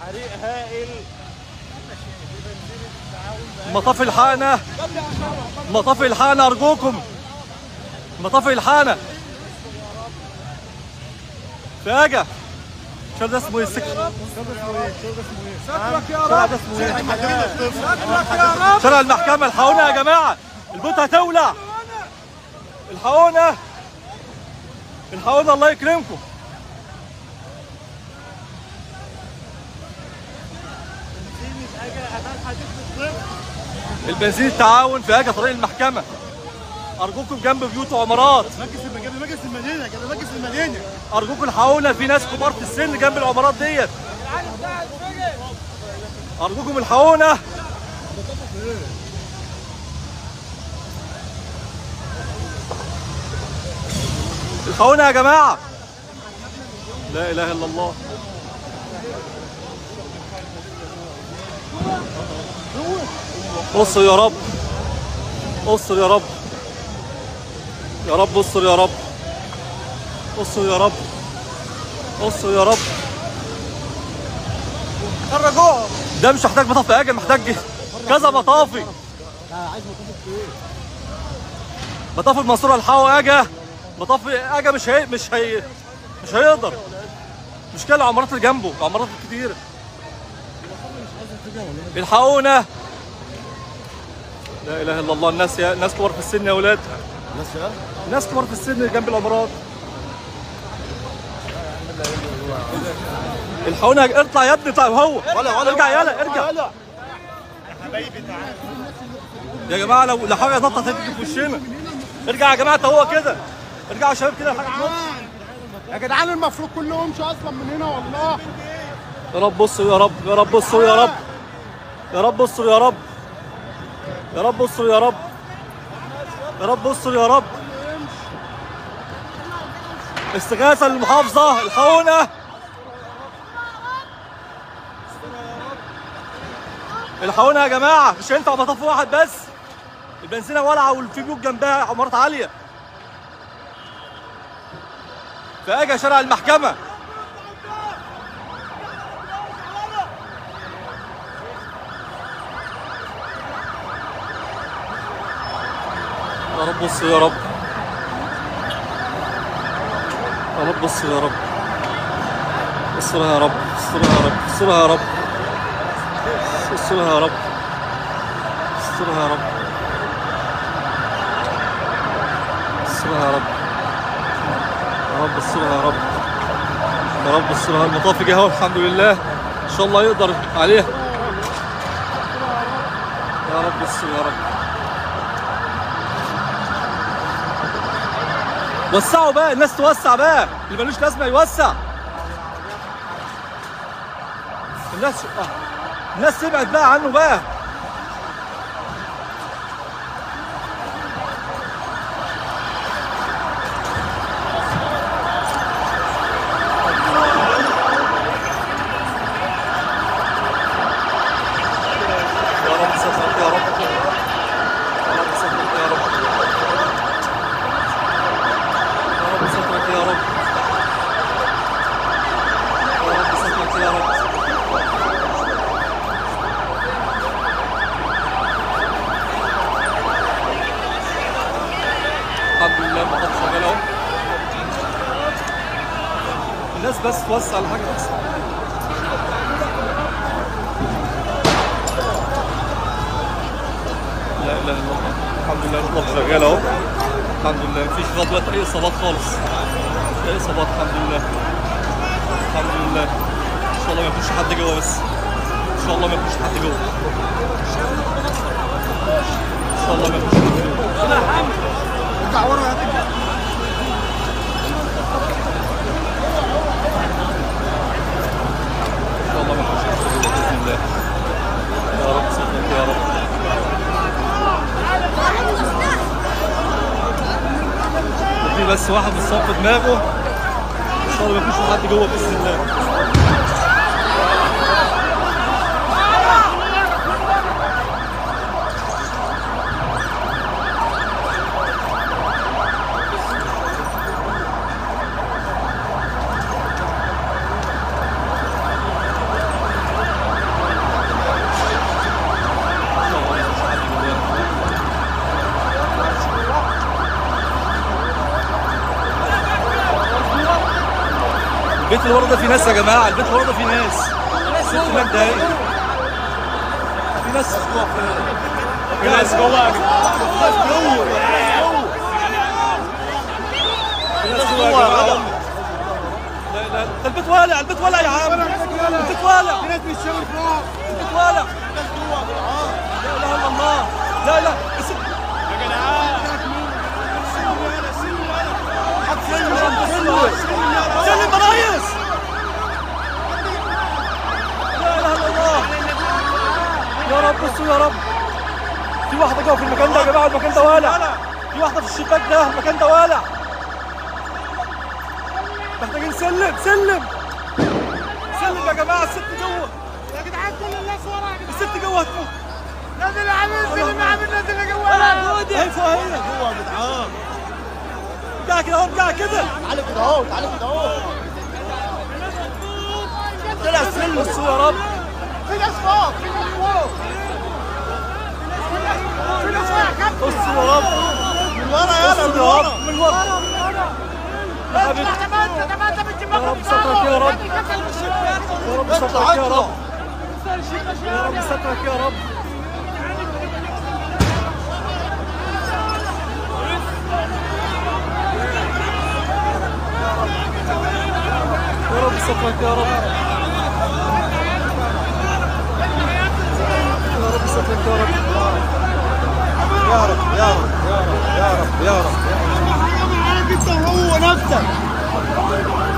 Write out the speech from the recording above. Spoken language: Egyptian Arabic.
حريق هائل مطافي الحانة مطافي الحانة أرجوكم مطافي الحانة فاجة شو ده اسمه ايه السك شكرك يا شارع رب ده اسمه ايه شكرك يا رب شارع المحكمة الحقونا يا جماعة البوت هتولع الحقونا الحقونا الله يكرمكم البنزين التعاون في هاجة طريق المحكمة أرجوكم جنب بيوت وعمارات مجلس المدينه مجلس المدينه كده مجلس المدينه أرجوكم الحقونا في ناس كبار في السن جنب العمارات ديت أرجوكم الحقونا الحقونا يا جماعة لا إله إلا الله استر يا رب استر يا رب يا رب استر يا رب استر يا رب استر يا رب خرجوها ده مش محتاج مطافي اجل محتاج كذا مطافي مطافي المنصورة الحقوا اجا مطافي اجا مش هي مش هي مش هيقدر مشكلة العمارات اللي جنبه العمارات الكتيرة الحقونا لا اله الا الله الناس يا ناس كبار في السن يا ولاد ناس كبار في السن جنب العمارات الحقونا اطلع يا ابني طيب هو ارجع يلا ارجع يا جماعه لو لو حاجه نطت هتيجي في وشنا ارجع يا جماعه هو كده ارجعوا يا شباب كده الحاجه تنط يا جدعان المفروض كلهم يمشوا اصلا من هنا والله يا رب بصوا يا رب يا رب بصوا يا رب يا رب بصوا يا رب يا رب بصوا يا رب يا رب بصوا يا رب استغاثة للمحافظة الحقونا الحقونا يا جماعة مش هينفع مطاف واحد بس البنزينة ولعة وفي بيوت جنبها عمارات عالية فاجا شارع المحكمة يا رب بص يا رب يا رب بص يا رب استرها يا رب استرها يا رب استرها يا رب استرها يا رب استرها يا رب استرها يا رب يا رب استرها يا رب يا رب استرها المطاف جه اهو الحمد لله ان شاء الله يقدر عليها يا رب استر يا رب وسعوا بقى الناس توسع بقى اللي ملوش لازمه يوسع الناس آه. الناس تبعد بقى عنه بقى يا رب سترك يا رب يا رب سترك يا رب يا رب سترك يا رب يا رب سترك يا رب الحمد لله المطاف شغال اهو الناس بس توسع الحاجه بس لا اله الا الله الحمد لله المطاف شغال اهو الحمد لله مفيش لغايه دلوقتي اي اصابات خالص مفيش اي اصابات الحمد لله الحمد لله ان شاء الله ما يكونش حد جوه بس ان شاء الله ما يكونش حد جوه ان شاء الله ما يكونش حد جوه ارجع ورا يا ابني. ان شاء الله ما يكونش حد جوه باذن الله يا رب صدق يا رب في بس واحد مصاب في دماغه ان شاء الله ما يكونش حد جوه باذن الله البيت اللي ورا ده في ناس يا جماعه البيت اللي ورا ده في ناس ست هناك دقايق في ناس في ناس جوه في ناس جوه يا جماعه لا لا ده البيت والع البيت والع يا عم البيت والع في ناس بتشاور فوق البيت والع لا اله الا الله لا لا اسم سلم برايس لا اله الا الله يا رب بصوا يا رب في واحدة جوه في المكان ده يا جماعة المكان ده والع في واحدة في الشباك ده المكان ده والع محتاجين سلم سلم سلم يا جماعة الست جوه يا جدعان كل الناس ورا يا جدعان الست جوه هتموت نازل يا عم انزل يا عم نازل يا جوه هي فوق هي جوه يا جدعان ارجع كده اهو ارجع كده تعالى كده اهو تعالى كده اهو طلع السلم بصوا يا رب في ناس فوق في ناس فوق في ناس فوق يا كابتن بصوا يا رب من ورا بصوا يا رب من ورا يا حبيبي يا رب سترك يا رب يا رب سترك يا رب يا رب سترك يا رب يا رب سترك يا رب يا رب سترك يا رب يا رب يا رب يا رب يا رب يا رب انت وهو نفسك